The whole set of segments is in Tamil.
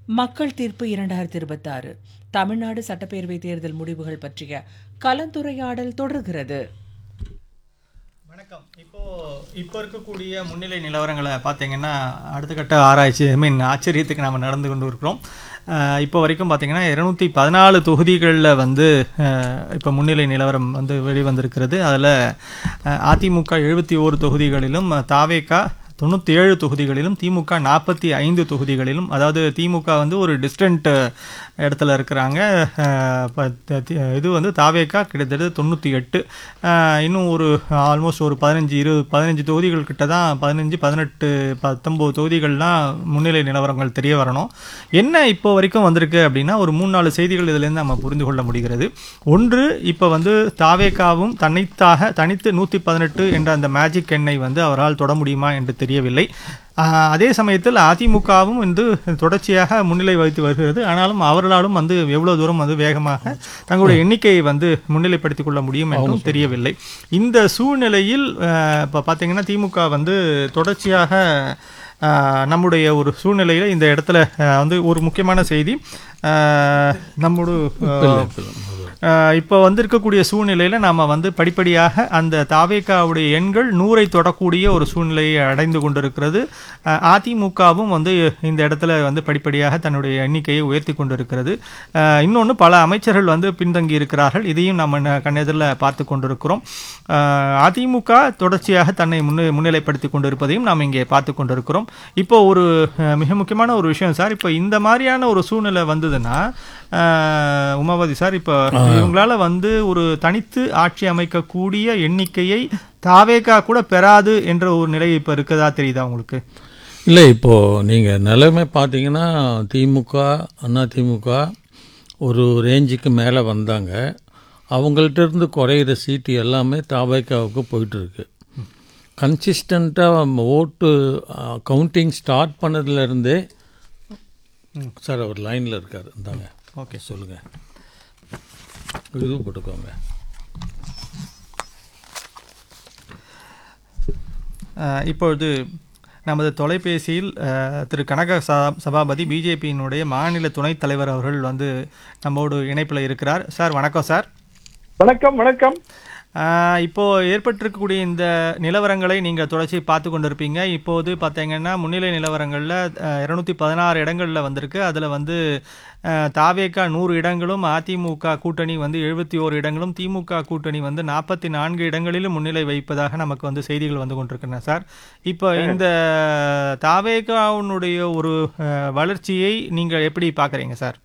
மக்கள் தீர்ப்பு இரண்டாயிரத்தி இருபத்தாறு தமிழ்நாடு சட்டப்பேரவை தேர்தல் முடிவுகள் பற்றிய கலந்துரையாடல் தொடர்கிறது வணக்கம் இப்போ இப்போ இருக்கக்கூடிய முன்னிலை நிலவரங்களை பார்த்தீங்கன்னா அடுத்த கட்ட ஆராய்ச்சி ஐ மீன் ஆச்சரியத்துக்கு நாம் நடந்து கொண்டு இருக்கிறோம் அஹ் இப்போ வரைக்கும் பார்த்தீங்கன்னா இருநூத்தி பதினாலு தொகுதிகளில் வந்து அஹ், இப்போ முன்னிலை நிலவரம் வந்து வெளிவந்திருக்கிறது அதில் அதிமுக எழுபத்தி ஓரு தொகுதிகளிலும் தாவேகா தொண்ணூற்றி ஏழு தொகுதிகளிலும் திமுக நாற்பத்தி ஐந்து தொகுதிகளிலும் அதாவது திமுக வந்து ஒரு டிஸ்டன்ட் இடத்துல இருக்கிறாங்க அஹ், ப- த- தி- இது வந்து தாவேக்கா கிட்டத்தட்ட தொண்ணூற்றி எட்டு இன்னும் ஒரு ஆல்மோஸ்ட் ஒரு பதினஞ்சு இருபது பதினஞ்சு தொகுதிகள் கிட்ட தான் பதினஞ்சு பதினெட்டு பத்தொம்போது தொகுதிகள்லாம் முன்னிலை நிலவரங்கள் தெரிய வரணும் என்ன இப்போ வரைக்கும் வந்திருக்கு அப்படின்னா ஒரு மூணு நாலு செய்திகள் இதுலேருந்து நம்ம புரிந்து கொள்ள முடிகிறது ஒன்று இப்போ வந்து தாவேக்காவும் தனித்தாக தனித்து நூற்றி பதினெட்டு என்ற அந்த மேஜிக் எண்ணை வந்து அவரால் தொட முடியுமா என்று தெரியவில்லை ஆஹ் அதே சமயத்தில் அதிமுகவும் வந்து தொடர்ச்சியாக முன்னிலை வகித்து வருகிறது ஆனாலும் அவர்களாலும் வந்து எவ்வளவு தூரம் வந்து வேகமாக தங்களுடைய எண்ணிக்கையை வந்து முன்னிலைப்படுத்திக் கொள்ள முடியும் என்றும் தெரியவில்லை இந்த சூழ்நிலையில் ஆஹ் இப்போ பார்த்தீங்கன்னா திமுக வந்து தொடர்ச்சியாக ஆஹ் நம்முடைய ஒரு சூழ்நிலையில் இந்த இடத்துல ஆஹ் வந்து ஒரு முக்கியமான செய்தி ஆஹ் நம்மோடு ஆஹ் ஆஹ் இப்போ வந்திருக்கக்கூடிய சூழ்நிலையில் நாம் வந்து படிப்படியாக அந்த தாவேக்காவுடைய எண்கள் நூறை தொடக்கூடிய ஒரு சூழ்நிலையை அடைந்து கொண்டிருக்கிறது ஆஹ் அதிமுகவும் வந்து இந்த இடத்துல வந்து படிப்படியாக தன்னுடைய எண்ணிக்கையை உயர்த்தி கொண்டிருக்கிறது இன்னொன்று பல அமைச்சர்கள் வந்து பின்தங்கி இருக்கிறார்கள் இதையும் நம்ம ந- கண்ணெதிரில் பார்த்து கொண்டிருக்கிறோம் ஆஹ் அதிமுக தொடர்ச்சியாக தன்னை முன்னே முன்னிலைப்படுத்தி கொண்டிருப்பதையும் நாம் இங்கே பார்த்து கொண்டிருக்கிறோம் இப்போ ஒரு அஹ், மிக முக்கியமான ஒரு விஷயம் சார் இப்போ இந்த மாதிரியான ஒரு சூழ்நிலை வந்ததுன்னா ஆஹ், உமாபதி சார் இப்போ இவங்களால வந்து ஒரு தனித்து ஆட்சி அமைக்கக்கூடிய எண்ணிக்கையை தாவேகா கூட பெறாது என்ற ஒரு நிலை இப்போ இருக்கதா தெரியுதா உங்களுக்கு இல்லை இப்போது நீங்கள் நிலைமை பார்த்தீங்கன்னா திமுக அண்ணா திமுக ஒரு ரேஞ்சுக்கு மேலே வந்தாங்க அவங்கள்ட்ட இருந்து குறையிற சீட்டு எல்லாமே தாபாய்க்காவுக்கு போயிட்டுருக்கு கன்சிஸ்டண்ட்டாக ஓட்டு கவுண்டிங் ஸ்டார்ட் பண்ணதுலேருந்தே சார் அவர் லைனில் இருக்கார் இந்தாங்க ஓகே சொல்லுங்கள் இது போட்டுக்கோங்க அஹ் இப்பொழுது நமது தொலைபேசியில் அஹ், திரு கனக சா- சபாபதி பிஜேபியினுடைய மாநில துணைத் தலைவர் அவர்கள் வந்து நம்மோடு இணைப்பில் இருக்கிறார் சார் வணக்கம் சார் வணக்கம் வணக்கம் அஹ், இப்போ ஏற்பட்டிருக்கக்கூடிய இந்த நிலவரங்களை நீங்கள் தொடர்ச்சி பார்த்து கொண்டிருப்பீங்க இப்போது பார்த்தீங்கன்னா முன்னிலை நிலவரங்களில் இரநூத்தி பதினாறு இடங்களில் வந்திருக்கு அதில் வந்து அஹ், தாவேகா நூறு இடங்களும் அதிமுக கூட்டணி வந்து எழுபத்தி ஓரு இடங்களும் திமுக கூட்டணி வந்து நாற்பத்தி நான்கு இடங்களிலும் முன்னிலை வைப்பதாக நமக்கு வந்து செய்திகள் வந்து கொண்டிருக்கின்றன சார் இப்போ இந்த தாவேகாவுடைய ஒரு அஹ், வளர்ச்சியை நீங்கள் எப்படி பார்க்குறீங்க சார்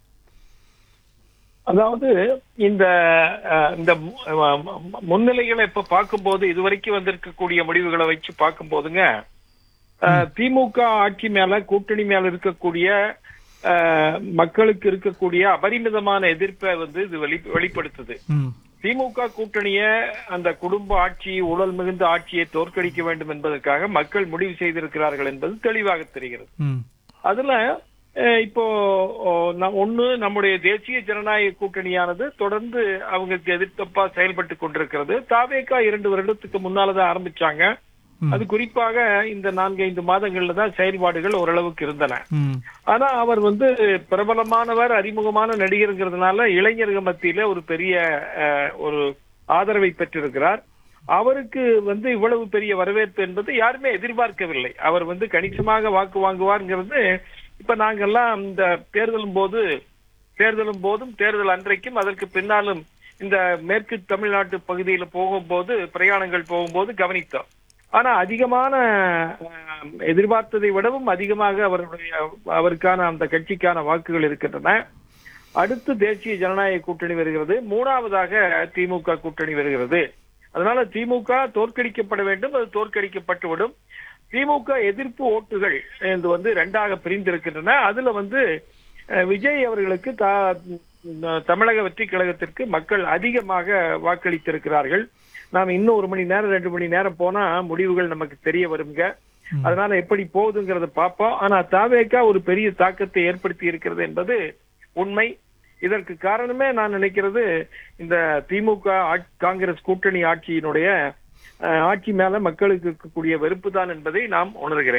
அதாவது இந்த அஹ், இந்த மு- அஹ், மு- முன்னிலைகளை இப்ப பார்க்கும்போது இதுவரைக்கும் வந்திருக்கக்கூடிய முடிவுகளை வச்சு பார்க்கும்போதுங்க அஹ், திமுக ஆட்சி மேல கூட்டணி மேல இருக்கக்கூடிய அஹ், மக்களுக்கு இருக்கக்கூடிய அபரிமிதமான எதிர்ப்பை வந்து இது வெளி வெளிப்படுத்துது ம் திமுக கூட்டணிய அந்த குடும்ப ஆட்சி ஊழல் மிகுந்த ஆட்சியை தோற்கடிக்க வேண்டும் என்பதற்காக மக்கள் முடிவு செய்திருக்கிறார்கள் என்பது தெளிவாக தெரிகிறது ம் அதுல அஹ், இப்போ ஓ, ந- ஒண்ணு நம்முடைய தேசிய ஜனநாயக கூட்டணியானது தொடர்ந்து அவங்களுக்கு எதிர்த்தப்பா செயல்பட்டு கொண்டிருக்கிறது தாவேக்கா இரண்டு வருடத்துக்கு முன்னாலதான் ஆரம்பிச்சாங்க ம். அது குறிப்பாக இந்த நான்கு ஐந்து மாதங்கள்ல தான் செயல்பாடுகள் ஓரளவுக்கு இருந்தன ம் ஆனா அவர் வந்து பிரபலமானவர் அறிமுகமான நடிகருங்கிறதுனால இளைஞர்கள் மத்தியில ஒரு பெரிய அஹ், ஒரு ஆதரவை பெற்றிருக்கிறார் அவருக்கு வந்து இவ்வளவு பெரிய வரவேற்பு என்பது யாருமே எதிர்பார்க்கவில்லை அவர் வந்து கணிசமாக வாக்கு வாங்குவார்ங்கிறது இப்ப நாங்கெல்லாம் இந்த தேர்தலும் போது தேர்தலும் போதும் தேர்தல் அன்றைக்கும் அதற்கு பின்னாலும் இந்த மேற்கு தமிழ்நாட்டு பகுதியில போகும்போது பிரயாணங்கள் போகும்போது கவனித்தோம் ஆனா அதிகமான அஹ், எதிர்பார்த்ததை விடவும் அதிகமாக அவருடைய அவருக்கான அந்த கட்சிக்கான வாக்குகள் இருக்கின்றன அடுத்து தேசிய ஜனநாயக கூட்டணி வருகிறது மூணாவதாக திமுக கூட்டணி வருகிறது அதனால திமுக தோற்கடிக்கப்பட வேண்டும் அது தோற்கடிக்கப்பட்டுவிடும் திமுக எதிர்ப்பு ஓட்டுகள் இது வந்து ரெண்டாக பிரிந்திருக்கின்றன அதுல வந்து அஹ், விஜய் அவர்களுக்கு தா- ம், தமிழக வெற்றி கழகத்திற்கு மக்கள் அதிகமாக வாக்களித்திருக்கிறார்கள் நாம் இன்னும் ஒரு மணி நேரம் ரெண்டு மணி நேரம் போனா முடிவுகள் நமக்கு தெரிய வருங்க அதனால எப்படி போகுதுங்கிறத பார்ப்போம் ஆனா தாவேக்கா ஒரு பெரிய தாக்கத்தை ஏற்படுத்தி இருக்கிறது என்பது உண்மை இதற்கு காரணமே நான் நினைக்கிறது இந்த திமுக ஆட்- காங்கிரஸ் கூட்டணி ஆட்சியினுடைய அஹ், ஆட்சி மேல மக்களுக்கு இருக்கக்கூடிய வெறுப்பு தான் என்பதை நாம் உணர்கிறேன்